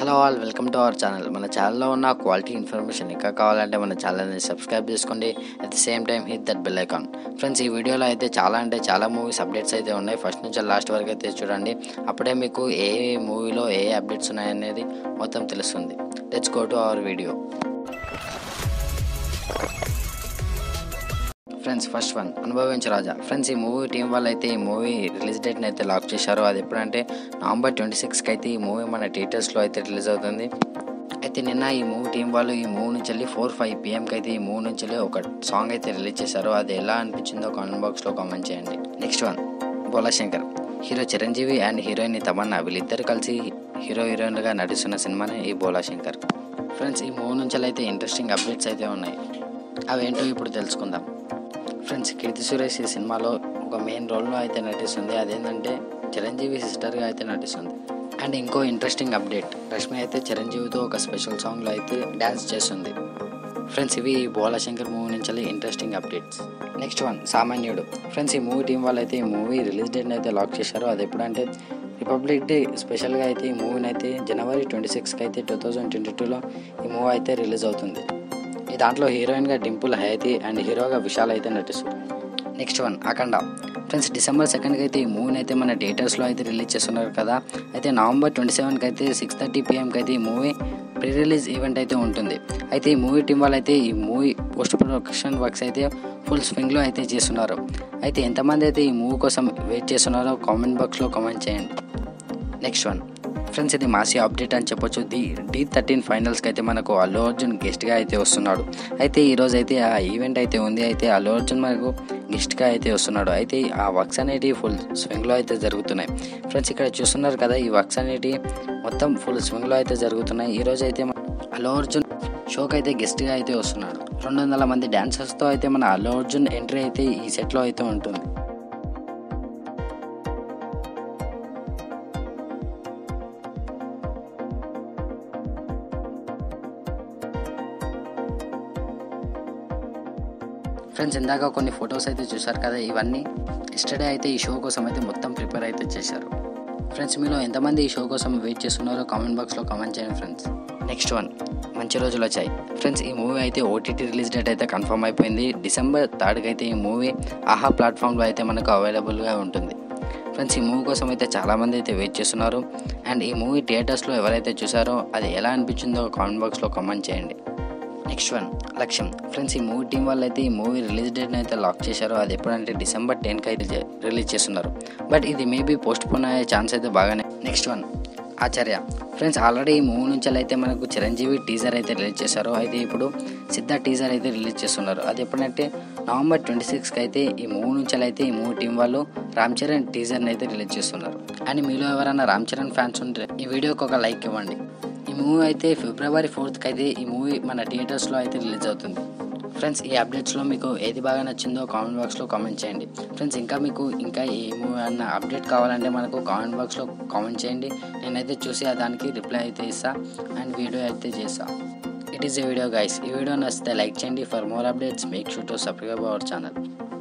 hello all welcome to our channel మన ఛానల్లో ఉన్న క్వాలిటీ ఇన్ఫర్మేషన్ ఇంకా కావాలంటే మన ఛానల్ని సబ్స్క్రైబ్ చేసుకోండి at the same time hit that bell icon friends ఈ వీడియోలో అయితే చాలా అంటే చాలా మూవీస్ అప్డేట్స్ అయితే ఉన్నాయి ఫస్ట్ నుంచి లాస్ట్ వరకు అయితే చూడండి అప్పుడే మీకు ఏ మూవీలో ఏ అప్డేట్స్ ఉన్నాయనేది మొత్తం తెలుస్తుంది let's go to our video friends first one Anubhavinchu Raja friends ఈ మూవీ టీం వాళ్ళు అయితే ఈ మూవీ రిలీజ్ డేట్ని అయితే లాక్ చేశారు అది ఎప్పుడంటే నవంబర్ ట్వంటీ సిక్స్కి అయితే ఈ మూవీ మన థియేటర్స్లో అయితే రిలీజ్ అవుతుంది అయితే నిన్న ఈ మూవీ టీం వాళ్ళు ఈ మూవీ నుంచి వెళ్ళి ఫోర్ ఫైవ్ పిఎంకి అయితే ఈ మూవీ నుంచి వెళ్ళి ఒక సాంగ్ అయితే రిలీజ్ చేశారు అది ఎలా అనిపించిందో కామెంట్ బాక్స్లో కామెంట్ చేయండి next one Bhola Shankar hero Chiranjeevi and heroine Tamannaah వీళ్ళిద్దరు కలిసి హీరో హీరోయిన్గా నటిస్తున్న సినిమానే ఈ బోలా శంకర్ ఫ్రెండ్స్ ఈ మూవీ నుంచి అయితే ఇంట్రెస్టింగ్ అప్డేట్స్ అయితే ఉన్నాయి అవేంటో ఇప్పుడు తెలుసుకుందాం ఫ్రెండ్స్ కీర్తి సురేష్ ఈ సినిమాలో ఒక మెయిన్ రోల్లో అయితే నటిస్తుంది అదేంటంటే చిరంజీవి సిస్టర్గా అయితే నటిస్తుంది అండ్ ఇంకో ఇంట్రెస్టింగ్ అప్డేట్ రష్మి అయితే చిరంజీవితో ఒక స్పెషల్ సాంగ్లో అయితే డ్యాన్స్ చేస్తుంది ఫ్రెండ్స్ ఇవి బోలాశంకర్ మూవీ నుంచి interesting updates next one Samanyudu friends ఈ మూవీ టీం వాళ్ళు అయితే ఈ మూవీ రిలీజ్ డేట్ని అయితే లాక్ చేశారు అది ఎప్పుడంటే రిపబ్లిక్ డే స్పెషల్గా అయితే ఈ మూవీని అయితే జనవరి ట్వంటీ సిక్స్కి అయితే టూ థౌజండ్ ట్వంటీ టూలో ఈ మూవీ అయితే రిలీజ్ అవుతుంది ఈ దాంట్లో హీరోయిన్గా డింపుల్ హయతి అండ్ హీరోగా విశాల్ అయితే నటిస్తుంది next one Akhanda friends December సెకండ్కి అయితే ఈ మూవీని అయితే మన థియేటర్స్లో అయితే రిలీజ్ చేస్తున్నారు కదా అయితే నవంబర్ ట్వంటీ సెవెన్కి అయితే సిక్స్ థర్టీ పిఎంకి అయితే ఈ మూవీ ప్రీ రిలీజ్ ఈవెంట్ అయితే ఉంటుంది అయితే ఈ మూవీ టీం వాళ్ళు అయితే ఈ మూవీ పోస్ట్ ప్రొడక్షన్ వర్క్స్ అయితే ఫుల్ స్వింగ్లో అయితే చేస్తున్నారు అయితే ఎంతమంది అయితే ఈ మూవీ కోసం వెయిట్ చేస్తున్నారో కామెంట్ బాక్స్లో కామెంట్ చేయండి నెక్స్ట్ వన్ ఫ్రెండ్స్ ఇది మాసి అప్డేట్ అని చెప్పొచ్చు ది డి థర్టీన్ ఫైనల్స్కి అయితే మనకు అల్లు అర్జున్ గెస్ట్గా అయితే వస్తున్నాడు అయితే ఈరోజు అయితే ఆ ఈవెంట్ అయితే ఉంది అయితే అల్లు అర్జున్ మనకు గెస్ట్గా అయితే వస్తున్నాడు అయితే ఆ వర్క్స్ అనేటివి ఫుల్ స్వింగ్లో అయితే జరుగుతున్నాయి ఫ్రెండ్స్ ఇక్కడ చూస్తున్నారు కదా ఈ వర్క్స్ అనేటివి మొత్తం ఫుల్ స్వింగ్లో అయితే జరుగుతున్నాయి ఈరోజు అయితే మన అల్లు అర్జున్ షోకి అయితే గెస్ట్గా అయితే వస్తున్నాడు రెండు వందల మంది డాన్సర్స్తో అయితే మన అల్లు అర్జున్ ఎంట్రీ అయితే ఈ సెట్లో అయితే ఉంటుంది ఫ్రెండ్స్ ఇందాక కొన్ని ఫొటోస్ అయితే చూసారు కదా ఇవన్నీ ఎస్టర్డే అయితే ఈ షో కోసం అయితే మొత్తం ప్రిపేర్ అయితే చేశారు ఫ్రెండ్స్ మీలో ఎంతమంది ఈ షో కోసం వెయిట్ చేస్తున్నారో కామెంట్ బాక్స్లో కామెంట్ చేయండి ఫ్రెండ్స్ నెక్స్ట్ వన్ మంచి రోజులు వచ్చాయి ఫ్రెండ్స్ ఈ మూవీ అయితే ఓటీటీ రిలీజ్ డేట్ అయితే కన్ఫర్మ్ అయిపోయింది డిసెంబర్ థర్డ్కి అయితే ఈ మూవీ ఆహా ప్లాట్ఫామ్లో అయితే మనకు అవైలబుల్గా ఉంటుంది ఫ్రెండ్స్ ఈ మూవీ కోసం అయితే చాలామంది అయితే వెయిట్ చేస్తున్నారు అండ్ ఈ మూవీ థియేటర్స్లో ఎవరైతే చూసారో అది ఎలా అనిపించిందో కామెంట్ బాక్స్లో కామెంట్ చేయండి నెక్స్ట్ వన్ లక్ష్యం ఫ్రెండ్స్ ఈ మూవీ టీం వాళ్ళు అయితే ఈ మూవీ రిలీజ్ డేట్ని అయితే లాక్ చేశారు అది ఎప్పుడంటే డిసెంబర్ టెన్కి అయితే రిలీజ్ చేస్తున్నారు బట్ ఇది మేబీ పోస్ట్ పోన్ అయ్యే ఛాన్స్ అయితే బాగానే next one Acharya friends already ఈ మూవీ నుంచి అయితే మనకు చిరంజీవి టీజర్ అయితే రిలీజ్ చేశారు అయితే ఇప్పుడు సిద్ధ టీజర్ అయితే రిలీజ్ చేస్తున్నారు అది ఎప్పుడంటే నవంబర్ ట్వంటీ సిక్స్కి అయితే ఈ మూవీ నుంచి అయితే ఈ మూవీ టీం వాళ్ళు రామ్ చరణ్ టీజర్ని అయితే రిలీజ్ చేస్తున్నారు అండ్ మీలో ఎవరైనా రామ్ చరణ్ ఫ్యాన్స్ ఉంటే ఈ వీడియోకి ఒక లైక్ ఇవ్వండి ఈ మూవీ అయితే ఫిబ్రవరి ఫోర్త్కి అయితే ఈ మూవీ మన థియేటర్స్లో అయితే రిలీజ్ అవుతుంది ఫ్రెండ్స్ ఈ అప్డేట్స్లో మీకు ఏది బాగా నచ్చిందో కామెంట్ బాక్స్లో కామెంట్ చేయండి ఫ్రెండ్స్ ఇంకా మీకు ఇంకా ఏ మూవీ అన్న అప్డేట్ కావాలంటే మనకు కామెంట్ బాక్స్లో కామెంట్ చేయండి నేనైతే చూసి ఆ దానికి రిప్లై అయితే ఇస్తా అండ్ వీడియో అయితే చేస్తా it is a video guys ఈ వీడియో నచ్చితే లైక్ చేయండి for more updates make sure to subscribe our channel